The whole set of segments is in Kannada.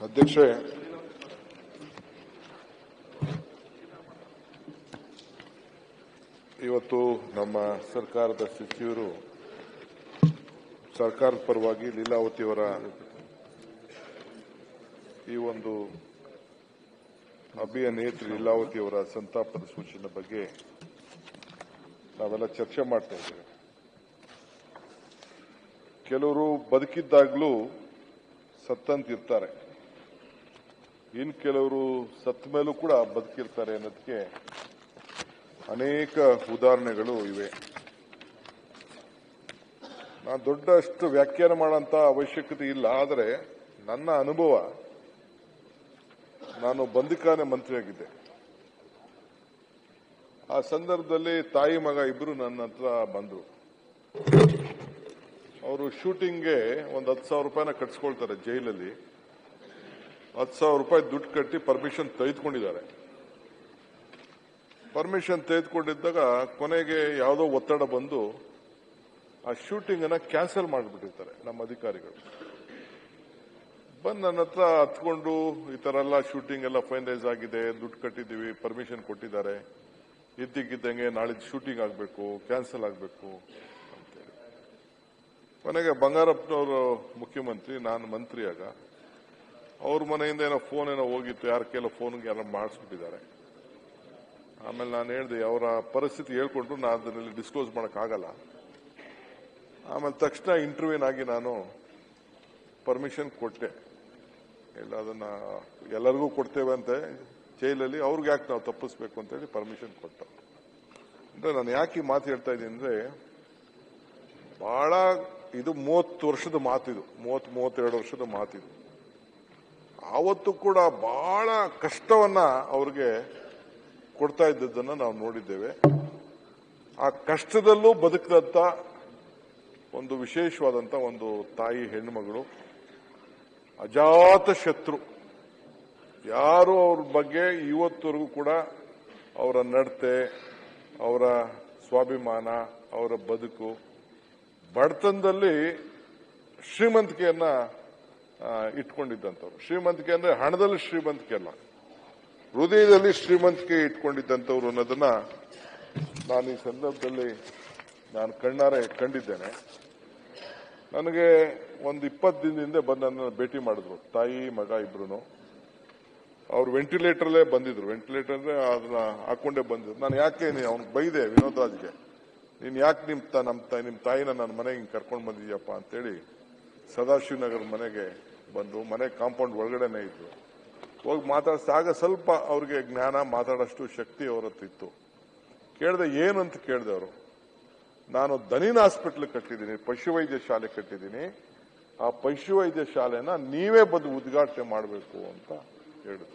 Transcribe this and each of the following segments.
ಅಧ್ಯಕ್ಷೆ ಇವತ್ತು ನಮ್ಮ ಸರ್ಕಾರದ ಸಚಿವರು ಸರ್ಕಾರದ ಪರವಾಗಿ ಲೀಲಾವತಿಯವರ ಈ ಒಂದು ಅಭಿನೇತ್ರಿ ಲೀಲಾವತಿಯವರ ಸಂತಾಪದ ಸೂಚನೆ ಬಗ್ಗೆ ನಾವೆಲ್ಲ ಚರ್ಚೆ ಮಾಡ್ತಾ ಇದ್ದೇವೆ ಕೆಲವರು ಬದುಕಿದ್ದಾಗಲೂ ಸತ್ತಂತಿರ್ತಾರೆ ಇನ್ ಕೆಲವರು ಸತ್ತ ಮೇಲೂ ಕೂಡ ಬದುಕಿರ್ತಾರೆ ಅನ್ನೋದಕ್ಕೆ ಅನೇಕ ಉದಾಹರಣೆಗಳು ಇವೆ ನಾನು ದೊಡ್ಡಷ್ಟು ವ್ಯಾಖ್ಯಾನ ಮಾಡೋಂಥ ಅವಶ್ಯಕತೆ ಇಲ್ಲ ಆದರೆ ನನ್ನ ಅನುಭವ ನಾನು ಬಂದಿಖಾನೆ ಮಂತ್ರಿಯಾಗಿದ್ದೆ ಆ ಸಂದರ್ಭದಲ್ಲಿ ತಾಯಿ ಮಗ ಇಬ್ರು ನನ್ನ ಹತ್ರ ಬಂದರು ಅವರು ಶೂಟಿಂಗ್ಗೆ ಒಂದು ಹತ್ತು ಸಾವಿರ ರೂಪಾಯಿನ ಕಟ್ಸ್ಕೊಳ್ತಾರೆ ಜೈಲಲ್ಲಿ ಹತ್ತು ಸಾವಿರ ರೂಪಾಯಿ ದುಡ್ಡು ಕಟ್ಟಿ ಪರ್ಮಿಷನ್ ತೆಗೆದುಕೊಂಡಿದ್ದಾರೆ ಪರ್ಮಿಷನ್ ತೆಗೆದುಕೊಂಡಿದ್ದಾಗ ಕೊನೆಗೆ ಯಾವುದೋ ಒತ್ತಡ ಬಂದು ಆ ಶೂಟಿಂಗ್ ಅನ್ನ ಕ್ಯಾನ್ಸಲ್ ಮಾಡಿಬಿಟ್ಟಿರ್ತಾರೆ ನಮ್ಮ ಅಧಿಕಾರಿಗಳು ಬಂದು ನನ್ನ ಹತ್ರ ಹತ್ಕೊಂಡು ಈ ತರ ಎಲ್ಲ ಶೂಟಿಂಗ್ ಎಲ್ಲ ಫೈನಲೈಸ್ ಆಗಿದೆ ದುಡ್ಡು ಕಟ್ಟಿದ್ದೀವಿ ಪರ್ಮಿಷನ್ ಕೊಟ್ಟಿದ್ದಾರೆ ಇದ್ದಕ್ಕಿದ್ದಂಗೆ ನಾಳೆ ಶೂಟಿಂಗ್ ಆಗಬೇಕು ಕ್ಯಾನ್ಸಲ್ ಆಗಬೇಕು ಅಂತೇಳಿ ಕೊನೆಗೆ ಬಂಗಾರಪ್ಪನವರು ಮುಖ್ಯಮಂತ್ರಿ ನಾನು ಮಂತ್ರಿ ಆಗ ಅವ್ರ ಮನೆಯಿಂದ ಏನೋ ಫೋನ್ ಏನೋ ಹೋಗಿತ್ತು ಯಾರ ಕೆಲ ಫೋನ್ಗೆ ಯಾರೋ ಮಾಡಿಸ್ಬಿಟ್ಟಿದ್ದಾರೆ ಆಮೇಲೆ ನಾನು ಹೇಳಿದೆ ಅವರ ಪರಿಸ್ಥಿತಿ ಹೇಳ್ಕೊಂಡ್ರು ನಾನು ಅದರಲ್ಲಿ ಡಿಸ್ಕ್ಲೋಸ್ ಮಾಡೋಕ್ಕಾಗಲ್ಲ ಆಮೇಲೆ ತಕ್ಷಣ ಇಂಟರ್ವ್ಯೂನ್ ಆಗಿ ನಾನು ಪರ್ಮಿಷನ್ ಕೊಟ್ಟೆ ಇಲ್ಲ ಅದನ್ನ ಎಲ್ಲರಿಗೂ ಕೊಡ್ತೇವೆ ಅಂತೆ ಜೈಲಲ್ಲಿ ಅವ್ರಿಗೆ ಯಾಕೆ ನಾವು ತಪ್ಪಿಸ್ಬೇಕು ಅಂತೇಳಿ ಪರ್ಮಿಷನ್ ಕೊಟ್ಟ ಅಂದ್ರೆ ನಾನು ಯಾಕೆ ಈ ಮಾತು ಹೇಳ್ತಾ ಇದ್ದೀನಿ ಅಂದ್ರೆ ಬಹಳ ಇದು ಮೂವತ್ತು ವರ್ಷದ ಮಾತಿದು ಮೂವತ್ ಮೂವತ್ತೆರಡು ವರ್ಷದ ಮಾತಿದು ಆವತ್ತು ಕೂಡ ಬಹಳ ಕಷ್ಟವನ್ನ ಅವ್ರಿಗೆ ಕೊಡ್ತಾ ಇದ್ದದ್ದನ್ನ ನಾವು ನೋಡಿದ್ದೇವೆ ಆ ಕಷ್ಟದಲ್ಲೂ ಬದುಕದಂತ ಒಂದು ವಿಶೇಷವಾದಂತ ಒಂದು ತಾಯಿ ಹೆಣ್ಣುಮಗಳು ಅಜಾತ ಶತ್ರು ಯಾರು ಅವ್ರ ಬಗ್ಗೆ ಇವತ್ತವರೆಗೂ ಕೂಡ ಅವರ ನಡತೆ ಅವರ ಸ್ವಾಭಿಮಾನ ಅವರ ಬದುಕು ಬಡತನದಲ್ಲಿ ಶ್ರೀಮಂತಿಕೆಯನ್ನ ಆ, ಇಟ್ಕೊಂಡಿದ್ದಂಥವ್ರು ಶ್ರೀಮಂತಿಕೆ ಅಂದ್ರೆ ಹಣದಲ್ಲಿ ಶ್ರೀಮಂತಿಕೆ ಅಲ್ಲ ಹೃದಯದಲ್ಲಿ ಶ್ರೀಮಂತಿಕೆ ಇಟ್ಕೊಂಡಿದ್ದಂಥವ್ರು ಅನ್ನೋದನ್ನ ನಾನು ಈ ಸಂದರ್ಭದಲ್ಲಿ ನಾನು ಕಣ್ಣಾರೆ ಕಂಡಿದ್ದೇನೆ ನನಗೆ ಒಂದು ಇಪ್ಪತ್ತು ದಿನದಿಂದ ಬಂದು ನನ್ನನ್ನು ಭೇಟಿ ಮಾಡಿದ್ರು ತಾಯಿ ಮಗ ಇಬ್ರು ಅವ್ರು ವೆಂಟಿಲೇಟರ್ಲೇ ಬಂದಿದ್ರು ವೆಂಟಿಲೇಟರ್ ಅಂದ್ರೆ ಅದನ್ನ ಹಾಕೊಂಡೇ ಬಂದಿದ್ರು ನಾನು ಯಾಕೆ ಅವ್ನಿಗೆ ಬೈದೆ ವಿನೋದ್ ರಾಜ್ಗೆ ನೀನ್ ಯಾಕೆ ನಿಮ್ ತ- ನಮ್ ತ- ನಿಮ್ ತಾಯಿನ ನನ್ನ ಮನೆಗೆ ಹಿಂಗ್ ಕರ್ಕೊಂಡು ಬಂದಿದ್ಯಪ್ಪ ಅಂತೇಳಿ ಸದಾಶಿವನಗರ ಮನೆಗೆ ಬಂದು ಮನೆ ಕಾಂಪೌಂಡ್ ಒಳಗಡೆನೆ ಇದ್ರು ಹೋಗಿ ಮಾತಾಡಿಸಿದಾಗ ಸ್ವಲ್ಪ ಅವ್ರಿಗೆ ಜ್ಞಾನ ಮಾತಾಡೋಷ್ಟು ಶಕ್ತಿ ಅವ್ರ ಹತ್ರ ಇತ್ತು ಕೇಳಿದೆ ಏನು ಅಂತ ಕೇಳಿದೆ ಅವರು ನಾನು ದನಿನ ಹಾಸ್ಪಿಟ್ಲ್ ಕಟ್ಟಿದ್ದೀನಿ ಪಶುವೈದ್ಯ ಶಾಲೆ ಕಟ್ಟಿದ್ದೀನಿ ಆ ಪಶುವೈದ್ಯ ಶಾಲೆನ ನೀವೇ ಬಂದು ಉದ್ಘಾಟನೆ ಮಾಡಬೇಕು ಅಂತ ಹೇಳಿದ್ರು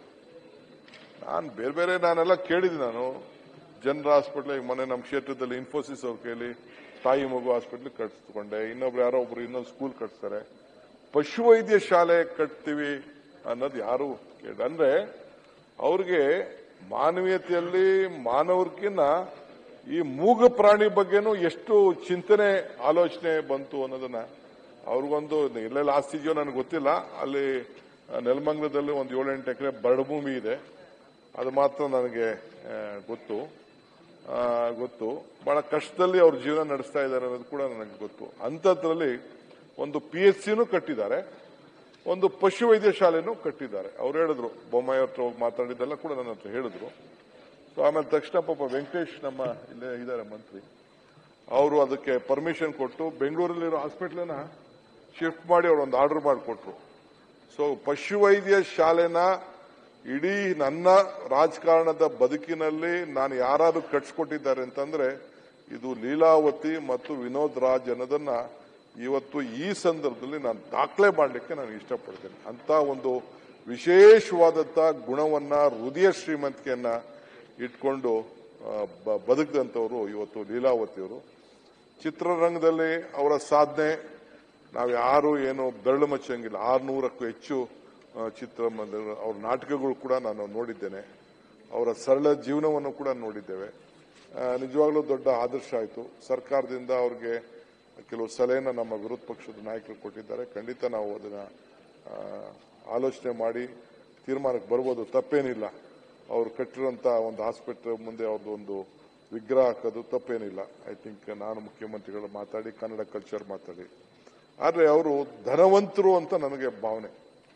ನಾನು ಬೇರೆ ಬೇರೆ ನಾನೆಲ್ಲ ಕೇಳಿದ್ದೀನಿ ನಾನು ಜನರ ಹಾಸ್ಪಿಟ್ಲ್ ಈಗ ಮೊನ್ನೆ ನಮ್ಮ ಕ್ಷೇತ್ರದಲ್ಲಿ ಇನ್ಫೋಸಿಸ್ ಅವ್ರ ಕೈಲಿ ತಾಯಿ ಮಗು ಹಾಸ್ಪಿಟ್ಲ್ ಕಟ್ಸ್ಕೊಂಡೆ ಇನ್ನೊಬ್ರು ಯಾರೋ ಒಬ್ರು ಇನ್ನೊಂದು ಸ್ಕೂಲ್ ಕಟ್ಸ್ತಾರೆ ಪಶುವೈದ್ಯ ಶಾಲೆ ಕಟ್ತೀವಿ ಅನ್ನೋದು ಯಾರು ಕೇಳ ಅಂದ್ರೆ ಅವ್ರಿಗೆ ಮಾನವೀಯತೆಯಲ್ಲಿ ಮಾನವರ್ಕಿನ್ನ ಈ ಮೂಗ ಪ್ರಾಣಿ ಬಗ್ಗೆನೂ ಎಷ್ಟು ಚಿಂತನೆ ಆಲೋಚನೆ ಬಂತು ಅನ್ನೋದನ್ನ ಅವ್ರಿಗೊಂದು ಎಲ್ಲೆಲ್ಲ ಆಸ್ತಿ ಇದೆಯೋ ನನಗೆ ಗೊತ್ತಿಲ್ಲ ಅಲ್ಲಿ ಆ, ನೆಲಮಂಗಲದಲ್ಲಿ ಒಂದು ಏಳೆಂಟು ಎಕರೆ ಬರಡುಭೂಮಿ ಇದೆ ಅದು ಮಾತ್ರ ನನಗೆ ಆ, ಗೊತ್ತು ಆ, ಗೊತ್ತು ಬಹಳ ಕಷ್ಟದಲ್ಲಿ ಅವ್ರ ಜೀವನ ನಡೆಸ್ತಾ ಇದ್ದಾರೆ ಅನ್ನೋದು ಕೂಡ ನನಗೆ ಗೊತ್ತು ಅಂಥದ್ರಲ್ಲಿ ಒಂದು ಪಿ ಎಚ್ ಸಿನೂ ಕಟ್ಟಿದ್ದಾರೆ ಒಂದು ಪಶುವೈದ್ಯ ಶಾಲೆನೂ ಕಟ್ಟಿದ್ದಾರೆ ಅವ್ರು ಹೇಳಿದ್ರು ಬೊಮ್ಮಾಯಿ ಹತ್ರ ಹೋಗಿ ಮಾತಾಡಿದ್ದೆಲ್ಲ ಕೂಡ ನನ್ನ ಹತ್ರ ಹೇಳಿದ್ರು ಸೊ ಆಮೇಲೆ ತಕ್ಷಣ ಪಾಪ ವೆಂಕಟೇಶ್ ನಮ್ಮ ಇಲ್ಲೇ ಇದ್ದಾರೆ ಮಂತ್ರಿ ಅವರು ಅದಕ್ಕೆ ಪರ್ಮಿಷನ್ ಕೊಟ್ಟು ಬೆಂಗಳೂರಲ್ಲಿರೋ ಹಾಸ್ಪಿಟ್ಲನ್ನ ಶಿಫ್ಟ್ ಮಾಡಿ ಅವ್ರು ಒಂದು ಆರ್ಡರ್ ಮಾಡಿಕೊಟ್ರು ಸೊ ಪಶುವೈದ್ಯ ಶಾಲೆನ ಇಡೀ ನನ್ನ ರಾಜಕಾರಣದ ಬದುಕಿನಲ್ಲಿ ನಾನು ಯಾರು ಕಟ್ಸ್ಕೊಟ್ಟಿದ್ದಾರೆ ಅಂತಂದ್ರೆ ಇದು ಲೀಲಾವತಿ ಮತ್ತು ವಿನೋದ್ ರಾಜ್ ಅನ್ನೋದನ್ನ ಇವತ್ತು ಈ ಸಂದರ್ಭದಲ್ಲಿ ನಾನು ದಾಖಲೆ ಮಾಡಲಿಕ್ಕೆ ನಾನು ಇಷ್ಟಪಡ್ತೇನೆ ಅಂತ ಒಂದು ವಿಶೇಷವಾದಂತ ಗುಣವನ್ನ ಹೃದಯ ಶ್ರೀಮಂತಿಕೆಯನ್ನ ಇಟ್ಕೊಂಡು ಆ, ಬ- ಬದುಕಿದಂಥವ್ರು ಇವತ್ತು ಲೀಲಾವತಿಯವರು ಚಿತ್ರರಂಗದಲ್ಲಿ ಅವರ ಸಾಧನೆ ನಾವು ಯಾರು ಏನು ಬೆರಳು ಮಚ್ಚಂಗಿಲ್ಲ ಆರ್ನೂರಕ್ಕೂ ಹೆಚ್ಚು ಆ, ಚಿತ್ರಮಂದಿರ ಅವ್ರ ನಾಟಕಗಳು ಕೂಡ ನಾನು ನೋಡಿದ್ದೇನೆ ಅವರ ಸರಳ ಜೀವನವನ್ನು ಕೂಡ ನೋಡಿದ್ದೇವೆ ಆ, ನಿಜವಾಗ್ಲೂ ದೊಡ್ಡ ಆದರ್ಶ ಆಯಿತು ಸರ್ಕಾರದಿಂದ ಅವ್ರಿಗೆ ಕೆಲವು ಸಲಹೆನ ನಮ್ಮ ವಿರೋಧ ಪಕ್ಷದ ನಾಯಕರು ಕೊಟ್ಟಿದ್ದಾರೆ ಖಂಡಿತ ನಾವು ಅದನ್ನ ಆ, ಆಲೋಚನೆ ಮಾಡಿ ತೀರ್ಮಾನಕ್ಕೆ ಬರ್ಬೋದು ತಪ್ಪೇನಿಲ್ಲ ಅವ್ರು ಕಟ್ಟಿರೋಂಥ ಒಂದು ಹಾಸ್ಪಿಟಲ್ ಮುಂದೆ ಅವ್ರದ್ದು ಒಂದು ವಿಗ್ರಹ ಹಾಕೋದು ತಪ್ಪೇನಿಲ್ಲ ಐ ಥಿಂಕ್ ನಾನು ಮುಖ್ಯಮಂತ್ರಿಗಳು ಮಾತಾಡಿ ಕನ್ನಡ ಕಲ್ಚರ್ ಮಾತಾಡಿ ಆದರೆ ಅವರು ಧನವಂತರು ಅಂತ ನನಗೆ ಭಾವನೆ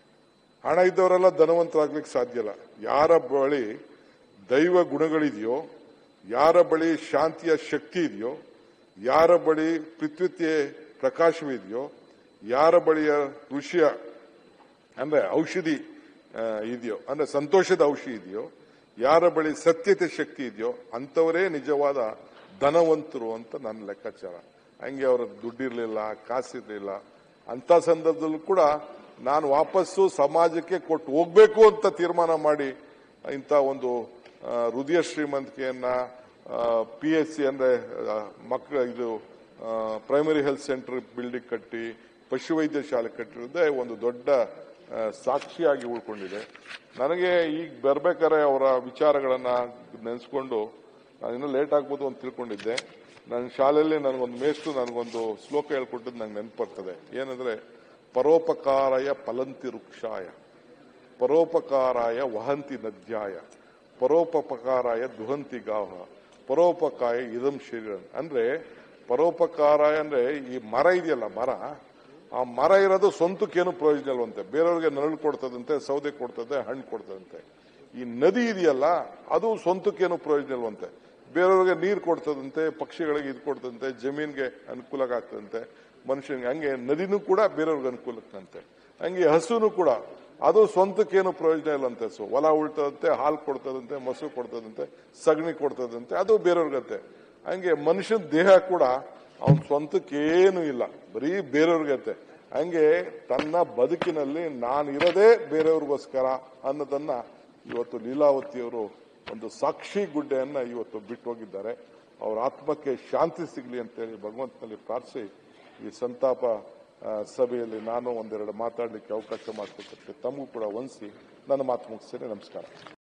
ಹಣ ಇದ್ದವರೆಲ್ಲ ಧನವಂತರಾಗ್ಲಿಕ್ಕೆ ಸಾಧ್ಯ ಇಲ್ಲ ಯಾರ ಬಳಿ ದೈವ ಗುಣಗಳಿದೆಯೋ ಯಾರ ಬಳಿ ಶಾಂತಿಯ ಶಕ್ತಿ ಇದೆಯೋ ಯಾರ ಬಳಿ ಪೃಥ್ವಿತ್ಯೆ ಪ್ರಕಾಶವಿದೆಯೋ ಯಾರ ಬಳಿಯ ಋಷಿಯ ಅಂದ್ರೆ ಔಷಧಿ ಆ, ಇದೆಯೋ ಅಂದ್ರೆ ಸಂತೋಷದ ಔಷಧಿ ಇದೆಯೋ ಯಾರ ಬಳಿ ಸತ್ಯತೆ ಶಕ್ತಿ ಇದೆಯೋ ಅಂತವರೇ ನಿಜವಾದ ಧನವಂತರು ಅಂತ ನನ್ನ ಲೆಕ್ಕಾಚಾರ ಹಂಗೆ ಅವರ ದುಡ್ಡಿರ್ಲಿಲ್ಲ ಕಾಸಿರ್ಲಿಲ್ಲ ಅಂತ ಸಂದರ್ಭದಲ್ಲೂ ಕೂಡ ನಾನು ವಾಪಸ್ಸು ಸಮಾಜಕ್ಕೆ ಕೊಟ್ಟು ಹೋಗ್ಬೇಕು ಅಂತ ತೀರ್ಮಾನ ಮಾಡಿ ಇಂಥ ಒಂದು ಆ, ಹೃದಯ ಶ್ರೀಮಂತಿಕೆಯನ್ನ ಪಿ ಎಸ್ ಸಿ ಅಂದ್ರೆ ಆ, ಮಕ್ಕಳ ಇದು ಪ್ರೈಮರಿ ಹೆಲ್ತ್ ಸೆಂಟರ್ ಬಿಲ್ಡಿಂಗ್ ಕಟ್ಟಿ ಪಶುವೈದ್ಯ ಶಾಲೆ ಕಟ್ಟಿರೋದೇ ಒಂದು ದೊಡ್ಡ ಆ, ಸಾಕ್ಷಿಯಾಗಿ ಉಳ್ಕೊಂಡಿದೆ ನನಗೆ ಈಗ ಬರ್ಬೇಕಾದ್ರೆ ಅವರ ವಿಚಾರಗಳನ್ನ ನೆನೆಸ್ಕೊಂಡು ನಾನು ಇನ್ನೂ ಲೇಟ್ ಆಗ್ಬೋದು ಅಂತ ತಿಳ್ಕೊಂಡಿದ್ದೆ ನನ್ನ ಶಾಲೆಯಲ್ಲಿ ನನಗೊಂದು ಮೇಷ್ಟ್ರು ನನಗೊಂದು ಶ್ಲೋಕ ಹೇಳ್ಕೊಟ್ಟಿದ್ದು ನಂಗೆ ನೆನಪು ಬರ್ತದೆ ಏನಂದ್ರೆ ಪರೋಪಕಾರಯ ಫಲಂತಿ ವೃಕ್ಷಾಯ ಪರೋಪಕಾರಾಯ ವಹಂತಿ ನದ್ಯಾಯ ಪರೋಪಕಾರಾಯ ದುಹಂತಿ ಗಾಹ ಪರೋಪಕಾಯ ಇದಂ ಶರೀರ ಅಂದ್ರೆ ಪರೋಪಕಾರ ಅಂದ್ರೆ ಈ ಮರ ಇದೆಯಲ್ಲ ಮರ ಆ ಮರ ಇರೋದು ಸ್ವಂತಕ್ಕೇನು ಪ್ರಯೋಜನ ಇಲ್ವಂತೆ ಬೇರೆಯವ್ರಿಗೆ ನರಳು ಕೊಡ್ತದಂತೆ ಸೌದೆ ಕೊಡ್ತದೆ ಹಣ್ಣು ಕೊಡ್ತದಂತೆ ಈ ನದಿ ಇದೆಯಲ್ಲ ಅದು ಸ್ವಂತಕ್ಕೇನು ಪ್ರಯೋಜನ ಇಲ್ವಂತೆ ಬೇರೆಯವ್ರಿಗೆ ನೀರು ಕೊಡ್ತದಂತೆ ಪಕ್ಷಿಗಳಿಗೆ ಇದು ಕೊಡ್ತದಂತೆ ಜಮೀನ್ಗೆ ಅನುಕೂಲ ಆಗ್ತದಂತೆ ಮನುಷ್ಯನಿಗೆ ಹಂಗೆ ನದಿನೂ ಕೂಡ ಬೇರೆಯವ್ರಿಗೆ ಅನುಕೂಲಕ್ಕಂತೆ ಹಂಗೆ ಹಸುನು ಕೂಡ ಅದು ಸ್ವಂತಕ್ಕೇನು ಪ್ರಯೋಜನ ಇಲ್ಲಂತೆ ಸೊ ಹೊಲ ಉಳ್ತದಂತೆ ಹಾಲು ಕೊಡ್ತದಂತೆ ಮೊಸರು ಕೊಡ್ತದಂತೆ ಸಗಣಿ ಕೊಡ್ತದಂತೆ ಅದು ಬೇರೆಯವ್ರಿಗಂತೆ ಹಂಗೆ ಮನುಷ್ಯನ ದೇಹ ಕೂಡ ಅವನ ಸ್ವಂತಕ್ಕೇನು ಇಲ್ಲ ಬರೀ ಬೇರೆಯವ್ರಿಗಂತೆ ಹಂಗೆ ತನ್ನ ಬದುಕಿನಲ್ಲಿ ನಾನು ಇರೋದೇ ಬೇರೆಯವ್ರಿಗೋಸ್ಕರ ಅನ್ನೋದನ್ನ ಇವತ್ತು ಲೀಲಾವತಿಯವರು ಒಂದು ಸಾಕ್ಷಿ ಗುಡ್ಡೆಯನ್ನ ಇವತ್ತು ಬಿಟ್ಟು ಹೋಗಿದ್ದಾರೆ ಅವರ ಆತ್ಮಕ್ಕೆ ಶಾಂತಿ ಸಿಗಲಿ ಅಂತೇಳಿ ಭಗವಂತನಲ್ಲಿ ಪ್ರಾರ್ಥಿಸಿ ಈ ಸಂತಾಪ ಆ, ಸಭೆಯಲ್ಲಿ ನಾನು ಒಂದೆರಡು ಮಾತಾಡಲಿಕ್ಕೆ ಅವಕಾಶ ಮಾಡಿಕೊಟ್ಟಕ್ಕೆ ತಮಗೂ ಕೂಡ ವಂದಿಸಿ ನನ್ನ ಮಾತು ಮುಗಿಸ್ತೇನೆ ನಮಸ್ಕಾರ